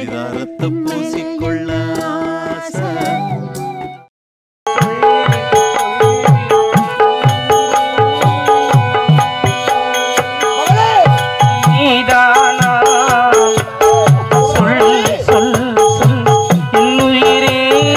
பரிதாரத்தை பூசிக்கொள்ள ஆசை. நீதானா சொல் சொல் சொல் என்னுயிரே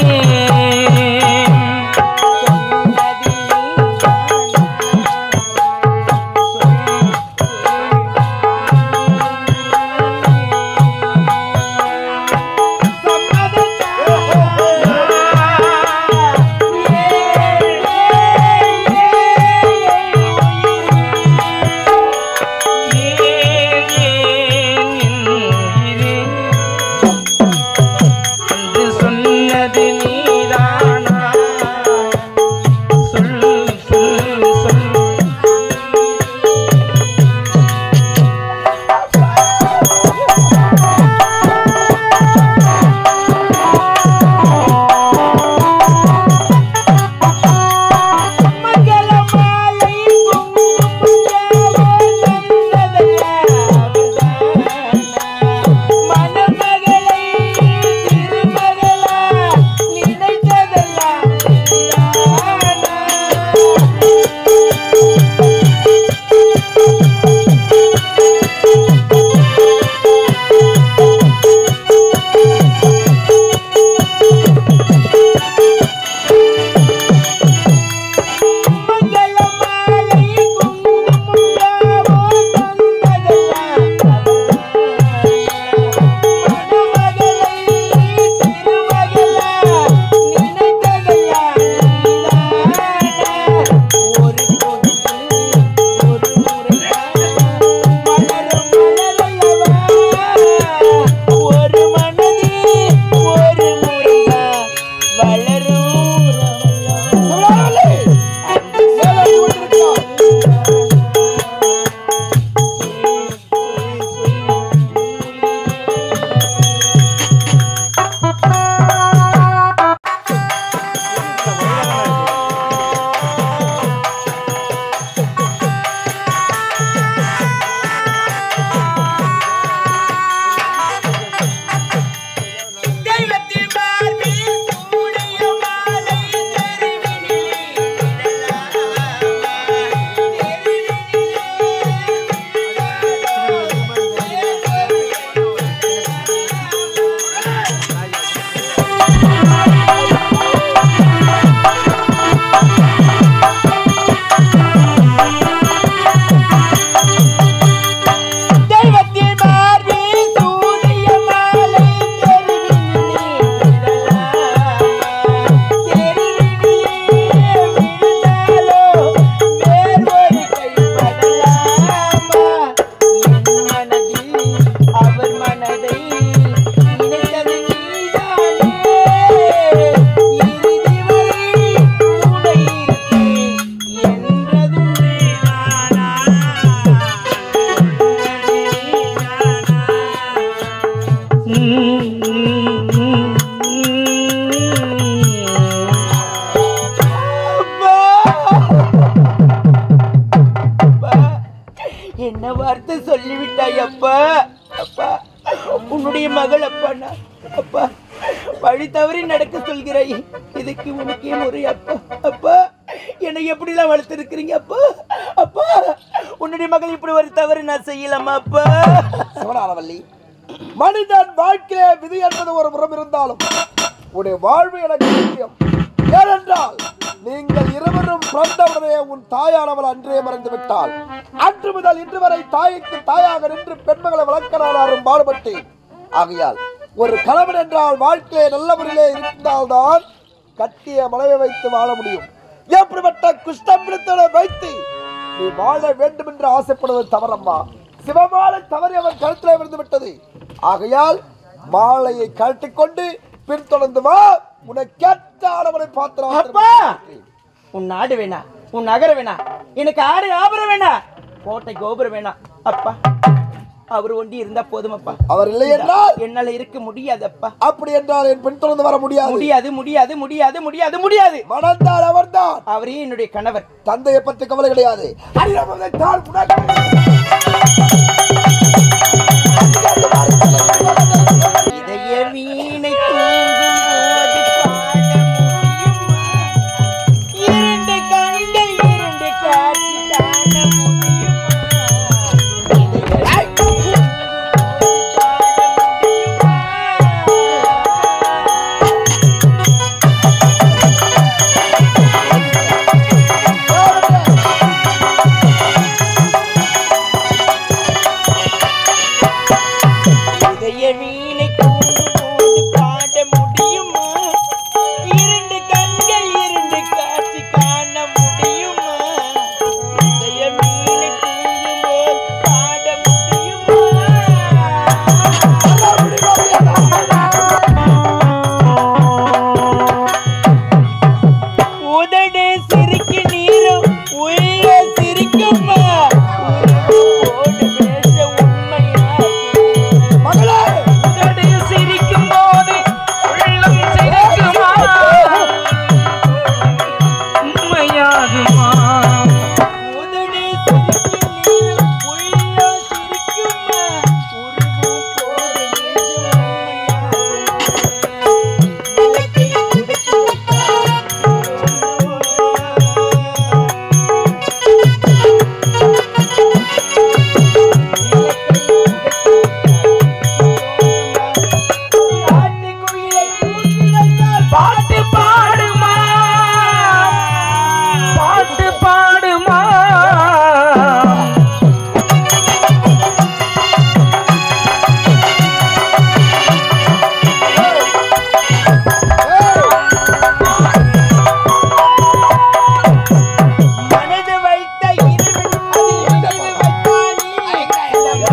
ஏன் ஏன் என் உயிரே என்று சொன்னது நீதானா சொல் சொல் சொல் ஒரு மனதி ஒரு முறையா தெய்வத்தின் மார்பில் சூரிய மாலை தெருவினிலே தெருவினிலே விழுந்தாலோ வேறு ஒரு கைப்படலாமா என் மனதில் அவர் மனதை நினைத்தது நீதானே இறுதி வரை கூட இருப்பேன் என்றதும் நீதானா என்ன வார்த்தை சொல்லிவிட்டாய் அப்பா அப்பா உன்னுடைய மகள் அப்பா நான் அப்பா வழி தவறி நடக்க சொல்கிறாய் இதுக்கு உனக்கே முறை அப்பா அப்பா என்னை எப்படிலாம் வளர்த்துருக்கிறீங்க அப்பா அப்பா உன்னுடைய மகள் இப்படி ஒரு தவறு நான் செய்யலாமா அப்பா சிவனாரவல்லி மனிதன் வாழ்க்கையிலே விதி என்பது ஒரு புறம் இருந்தாலும் உன்னுடைய வாழ்வு எனக்கு முக்கியம் ஏனென்றால் நீங்கள் இருவரும் பிறந்தவுடனே உன் தாயானவள் அன்றே மறந்து விட்டாள் அன்று முதல் இன்று வரை தாய்க்கு தாயாக நின்று பெண்மகளை வளர்க்கிறாரும் பாடுபட்டேன் ஆகையால் ஒரு கணவன் என்றால் வாழ்க்கையை நல்ல முறையிலே இருந்தால்தான் கட்டிய மனைவை வைத்து வாழ முடியும் எப்படிப்பட்ட குஷ்டம் பிடித்தவனை வைத்து நீ வாழ வேண்டும் என்று ஆசைப்படுவது தவறம்மா சிவமாலை தவறி அவன் கழுத்திலே விழுந்து விட்டது ஆகையால் மாலையை கழட்டிக் கொண்டு பின்தொடர்ந்து வா உனக்கேற்ற ஆடவனை அப்பா! பார்த்து உன் நாடு வேணா உன் நகர வேணா எனக்கு ஆடு ஆபரம் வேணா கோட்டை கோபுரம் வேணா அப்பா அவர் ஒண்டி இருந்தா போதும் அப்பா அவர் இல்லை என்றால் என்னால இருக்க முடியாது அப்பா அப்படி என்றால் என் பின்தொடர்ந்து வர முடியாது முடியாது முடியாது முடியாது முடியாது முடியாது மணந்தால் அவர்தான் அவரே என்னுடைய கணவர் தந்தையை பற்றி கவலை கிடையாது அறியாமல் தான் உனக்கு இதய இதய வீணை கூடும்போது பாட முடியுமா இரண்டு கண்கள் இரண்டு காட்சி காண முடியுமா இதய வீணை கூடும்போது பாட முடியுமா உதடு சிரிக்கு நீரும் உள்ள சிரிக்குமா உறவோடு பேச உண்மையாகும் மகளே உதடு சிரிக்கும் போது உள்ளம் சிரிக்குமா உண்மையாகுமா உதடு சிரிக்கு நீரும் உள்ள சிரிக்குமா உறவோடு பேச உண்மையாகும் விளக்கை கொடுத்து பாட்டு பாடுமா பாட்டு பாடுமா மனது வைத்த இறைவன் அதில் நினைவு வைத்தானே.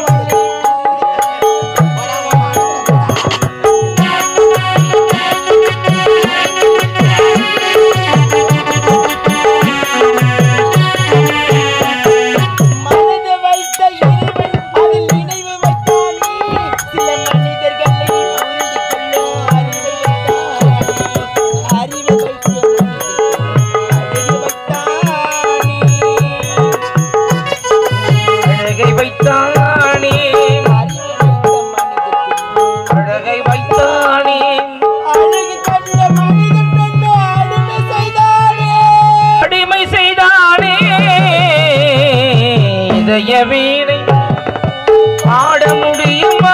மனது வைத்த இறைவன் அதில் நினைவு வைத்தானே. சில மனிதர்களை புரிந்து கொள்ளும் அறிவை வைத்தானே. அறிவை வைத்த மனிதர்கள் அழகு வைத்தானே. அழகை வைத்தானே அறிவை வைத்த அழகை வைத்தானே மனிதர்கள் அழகு கண்ட மனிதன் தன்னை அடிமை செய்தானே. அடிமை செய்தானே இதய வீணை பாட முடியுமா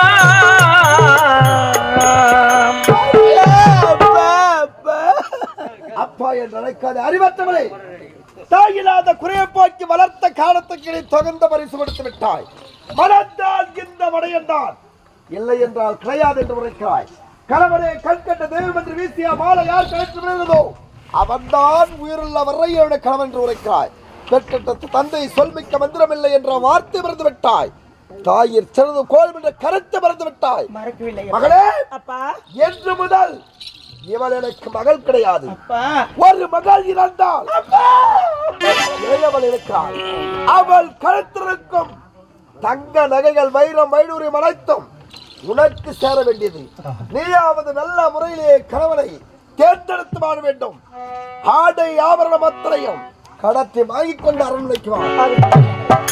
அப்பா, அப்பா. அப்பா என்று அழைக்காத அறிவற்றவளே தாயில்லாத குறையை போக்கி வளர்த்த காலத்துக்கு நீ தகுந்த பரிசு கொடுத்து விட்டாய் மனத்தால் இந்த மடையன்றான் இல்லை என்றால் கிடையாது என்று உரைக்கிறாய் கணவனே கண் கண்ட தெய்வம் என்று வீசிய மாலை யார் கிடைத்து விழுந்ததோ அவன்தான் உயிருள்ள வரை என்னுடைய கணவன் என்று உரைக்கிறாய் பெற்ற தந்தை சொல்மிக்க மந்திரமில்லை என்ற வார்த்தை மறந்து விட்டாய் தாயிற் சிறந்து கோல் என்ற கருத்தை மறந்து விட்டாய் மறக்கவில்லை மகளே அப்பா என்று முதல் இவள் எனக்கு மகள் கிடையாது அப்பா ஒரு மகள் இறந்தால் இளையவள் இருக்கிறாள் அவள் கழுத்திருக்கும் தங்க நகைகள் வைரம் வைடூரியம் அனைத்தும் உனக்கு சேர வேண்டியது நீயாவது நல்ல முறையிலே கணவனை தேர்ந்தெடுத்து வாழ வேண்டும் ஆடை ஆபரணம் அத்தனையும் கடத்தி வாங்கிக் கொண்டு அரண்மனைக்கு வா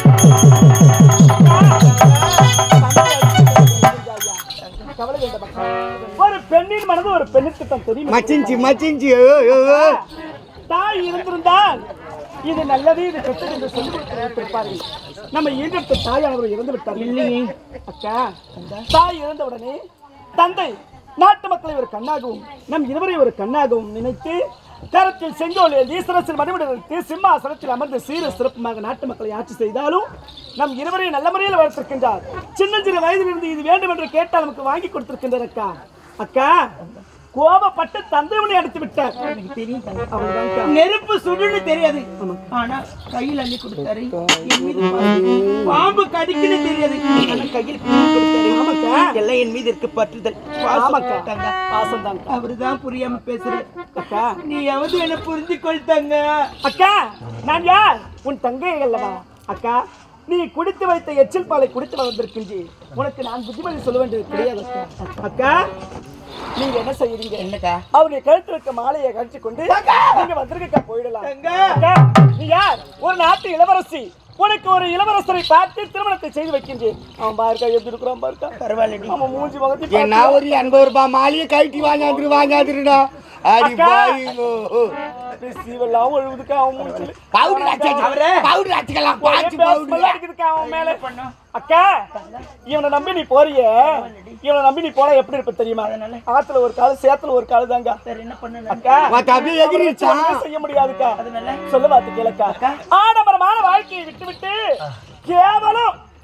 ஒரு பெண்ணின் மனது ஒரு பெண்ணுக்கு தான் தெரியும் மச்சிஞ்சி மச்சிஞ்சி தாய் இருந்திருந்தால் இது நல்லது இது கெட்டது என்று சொல்லி கொடுத்திருப்பார்கள் நம்ம ஈன்றெடுத்த தாயானவர் இறந்து விட்டார் இல்லையே அக்கா தாய் இறந்த உடனே தந்தை நாட்டு மக்களை ஒரு கண்ணாகவும் நம் இருவரை ஒரு கண்ணாகவும் நினைத்து கரத்தில் செங்கோல் ஈஸ்வரசில் மணிவிடத்து சிம்மாசனத்தில் அமர்ந்து சீர சிறப்புமாக நாட்டு மக்களை ஆட்சி செய்தாலும் நம் இருவரையும் நல்ல முறையில் வளர்த்திருக்கின்றார் சின்னஞ்சிறு வயதிலிருந்து இது வேண்டும் என்று கேட்டால் நமக்கு வாங்கி கொடுத்திருக்கின்றார் அக்கா அக்கா கோபப்பட்டு தந்தைவனை அடித்து விட்டார் அவர்தான் அக்கா. நெருப்பு சுடுன்னு தெரியாது ஆனா கையில் அள்ளி கொடுத்தாரு என் மீது பாசம். பாம்பு கடிக்குன்னு தெரியாது ஆனா கையில் பிடித்து கொடுத்தாரு ஆமாக்கா. எல்லாம் என் மீது இருக்கு பற்றுதல் ஆமாக்கா. தங்க பாசம்தான் அக்கா. அவருதான் புரியாம பேசுற அக்கா நீயாவது என்ன புரிஞ்சு கொள்தாங்க அக்கா நான் யார் உன் தங்கை அல்லவா அக்கா நீ குடித்து வைத்த எச்சில் பாலை குடித்து வந்திருக்கின்றி உனக்கு நான் புத்திமதி சொல்ல வேண்டியது கிடையாது அக்கா அக்கா நீங்க என்ன செய்யறீங்க என்னக்கா அவருடைய கழுத்துல இருக்க மாலையை கழிச்சு கொண்டு நீங்க வந்திருக்கா போயிடலாம் தங்க. அக்கா, நீ யார் ஒரு நாட்டு இளவரசி உனக்கு ஒரு இளவரசரை பார்த்து திருமணத்தை செய்து வைக்கின்றேன் அவன் பாருக்கா எப்படி இருக்கிறான் பாருக்கா பரவாயில்லடி அவன் மூஞ்சி முகத்தி என்ன ஒரு எண்பது ரூபாய் மாலையை கழட்டி வாங்காதிரு வாங்காதிருடா அடி அக்கா. பாயிங்கோ சீவெல்லாம் ஒழுகுதுக்கா அவன் மூஞ்சில பவுடர் அடிச்சு பவுடர் அடிச்சுக்கலாம் பாச்சு smell பவுடர் அடிக்குதுக்கா அவன் மேல அக்கா இவனை நம்பி நீ போறியே இவனை நம்பி நீ போனா எப்படி இருப்ப தெரியுமா ஆத்துல ஒரு காலு சேத்துல ஒரு காலு தாங்க என்ன பண்ண அக்கா மத்த அப்படியே எகிரிச்சா ஒண்ணுமே செய்ய முடியாதுக்கா சொல்ல வாத்து கேளக்கா ஆடம்பரமான வாழ்க்கையை விட்டு விட்டு கேவலம்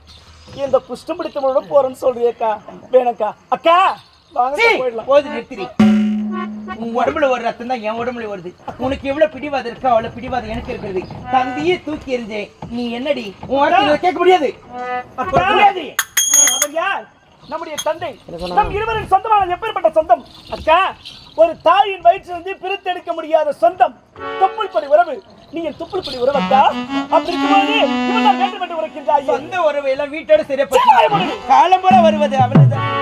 இந்த குஷ்டம் பிடித்தவனோட போறேன்னு சொல்றியக்கா வேணக்கா அக்கா வாங்க சீ, போயிடலாம் போது நிறுத்திரி உன் உடம்புல ஒரு ரத்தம் தான் என் உடம்புல வருது உனக்கு எவ்வளவு பிடிவாதம் இருக்கோ அவ்வளவு பிடிவாதம் எனக்கு இருக்கிறது தந்தியே தூக்கி எறிஞ்சேன் நீ என்னடி உன் வார்த்தை கேட்க முடியாது அக்கா, முடியாது அவர் யார் நம்முடைய தந்தை நம் இருவரின் சொந்தமான எப்பேற்பட்ட சொந்தம் அக்கா ஒரு தாயின் வயிற்றிலிருந்து பிரித்தெடுக்க முடியாத சொந்தம் தொப்புள் படி உறவு நீ என் தொப்புள் படி உறவு அக்கா அப்படி இருக்கும்போது இவன் தான் வேண்டும் என்று உரைக்கின்றாயே சொந்த உறவு எல்லாம் வீட்டோட சிறப்பு காலம் போல வருவது அவளுதான்